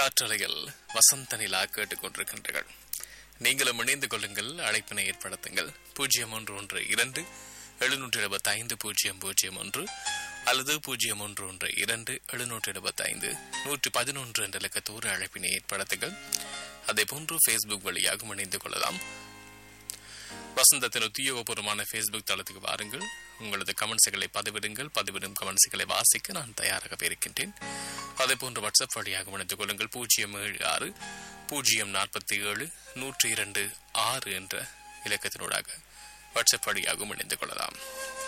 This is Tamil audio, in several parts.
காற்றலையில் வசந்த நிலா கேட்டுக்கொண்டிருக்கின்றீர்கள் நீங்களும் இணைந்து கொள்ளுங்கள் அழைப்பினை ஏற்படுத்துங்கள் பூஜ்ஜியம் ஒன்று ஒன்று இரண்டு எழுநூற்றி எழுபத்தி ஐந்து பூஜ்ஜியம் பூஜ்ஜியம் ஒன்று அல்லது பூஜ்ஜியம் ஒன்று ஒன்று இரண்டு எழுநூற்றி எழுபத்தி ஐந்து நூற்றி பதினொன்று என்ற இலக்கத்தோடு அழைப்பினை ஏற்படுத்துங்கள் அதே போன்று ஃபேஸ்புக் வழியாகவும் இணைந்து கொள்ளலாம் வசந்தத்தின் உத்தியோகபூர்வமான ஃபேஸ்புக் தளத்துக்கு வாருங்கள் உங்களது கமெண்ட்ஸுகளை பதிவிடுங்கள் பதிவிடும் கமெண்ட்ஸுகளை வாசிக்க நான் தயாராக இருக்கின்றேன் அதே போன்று வாட்ஸ்அப் வழியாக இணைந்து கொள்ளுங்கள் பூஜ்ஜியம் ஏழு ஆறு பூஜ்ஜியம் நாற்பத்தி ஏழு நூற்றி இரண்டு ஆறு என்ற இலக்கத்தினூடாக வாட்ஸ்அப் வழியாகவும் இணைந்து கொள்ளலாம்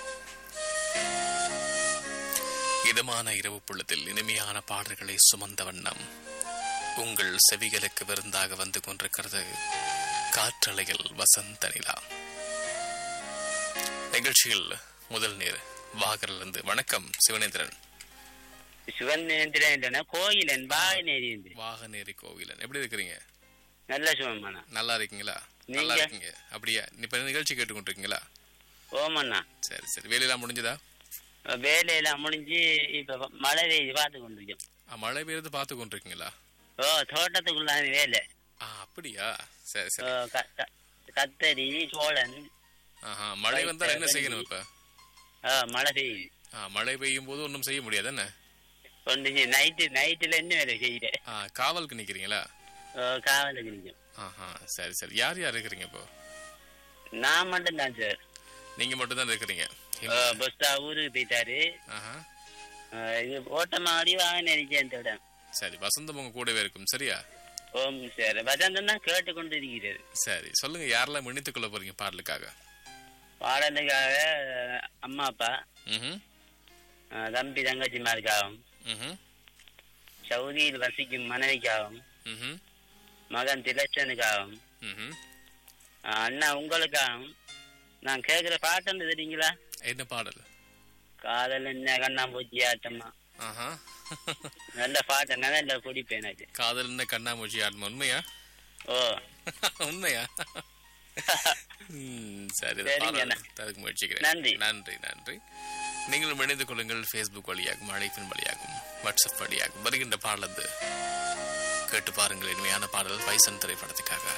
இதமான இரவு பொழுதில் இனிமையான பாடல்களை சுமந்த வண்ணம் உங்கள் செவிகளுக்கு விருந்தாக வந்து கொண்டிருக்கிறது காற்றலையில் வசந்த நிலா நிகழ்ச்சியில் முதல் நேர் வாகரிலிருந்து வணக்கம் சிவனேந்திரன் சிவனேந்திரன் கோயிலன் பாகநேரேந்திரன் வாகனேரி கோவிலன் எப்படி இருக்கிறீங்க நல்ல சிவமண்ணா நல்லா இருக்கீங்களா நல்லா நீங்க? இருக்கீங்க அப்படியா இப்ப நிகழ்ச்சி கேட்டுக்கொண்டிருக்கீங்களா ஓமண்ணா சரி சரி வேலையெல்லாம் முடிஞ்சதா வேலையெல்லாம் முடிஞ்சு இப்ப மழை பெய்து பார்த்து கொண்டிருக்கோம் ஆ, மழை பெய்யுறது பார்த்து கொண்டிருக்கீங்களா ஓ தோட்டத்துக்குள்ளான வேலை ஆ அப்படியா சரி ஓ, சரி க- க- கத்தரி சோழன் ஆஹா மழை வந்தா என்ன செய்யணும் இப்ப ஓ மழை பெய்யுது ஆ, மழை பெய்யும் போது ஒன்றும் செய்ய முடியாது என்ன ஒன்று நைட்டு நைட்டுல என்ன வேலை செய்யறேன் ஆ, காவலுக்கு நிக்கிறீங்களா ஓ காவலுக்கு நிற்கும் ஆஹா சரி சரி யார் யார் இருக்கிறீங்க இப்போ நான் மட்டும் தான் சார் நீங்க மட்டும் தான் இருக்கிறீங்க பஸ்தா ஊருக்கு போயிட்டாரு ஆஹா ஓ, இது ஓட்டமாடி வாகனம் இடம் சரி வசந்தம் உங்க கூடவே இருக்கும் சரியா ஓம் சார் வசந்தம் தான் கேட்டு கொண்டு இருக்கிறது சரி சொல்லுங்க யாரெல்லாம் இணைத்துக் கொள்ள போறீங்க பாடலுக்காக பாடலுக்காக அம்மா அப்பா ம்ஹும் அஹ் தம்பி தங்கச்சிமாருக்காகவும் ம்ஹும் சவுதியில் வசிக்கும் மனைவிக்காகவும் ம்ஹும் மகன் திலட்சனுக்காகவும் ம்ஹும் அஹ் அண்ணா உங்களுக்காகவும் நான் கேட்குற பாட்டு தெரியுங்களா என்ன பாடல் காதல் என்ன கண்ணாம்பூச்சி ஆட்டமா ஆஹா நல்ல பாட்டு நல்ல குடிப்பேன் எனக்கு காதல் என்ன கண்ணாமூச்சி ஆட்டம் உண்மையா ஓ உண்மையா ம், சரி இந்த சரிங்க பாடல் அண்ணா. தரதுக்கு முயற்சிக்கிறேன் நன்றி. நன்றி நன்றி நீங்களும் இணைந்து கொள்ளுங்கள் ஃபேஸ்புக் வழியாகவும் அழைப்பின் வழியாகவும் வாட்ஸ்அப் வழியாகவும் வருகின்ற பாடல் கேட்டு பாருங்கள் இனிமையான பாடல் பைசன் திரைப்படத்துக்காக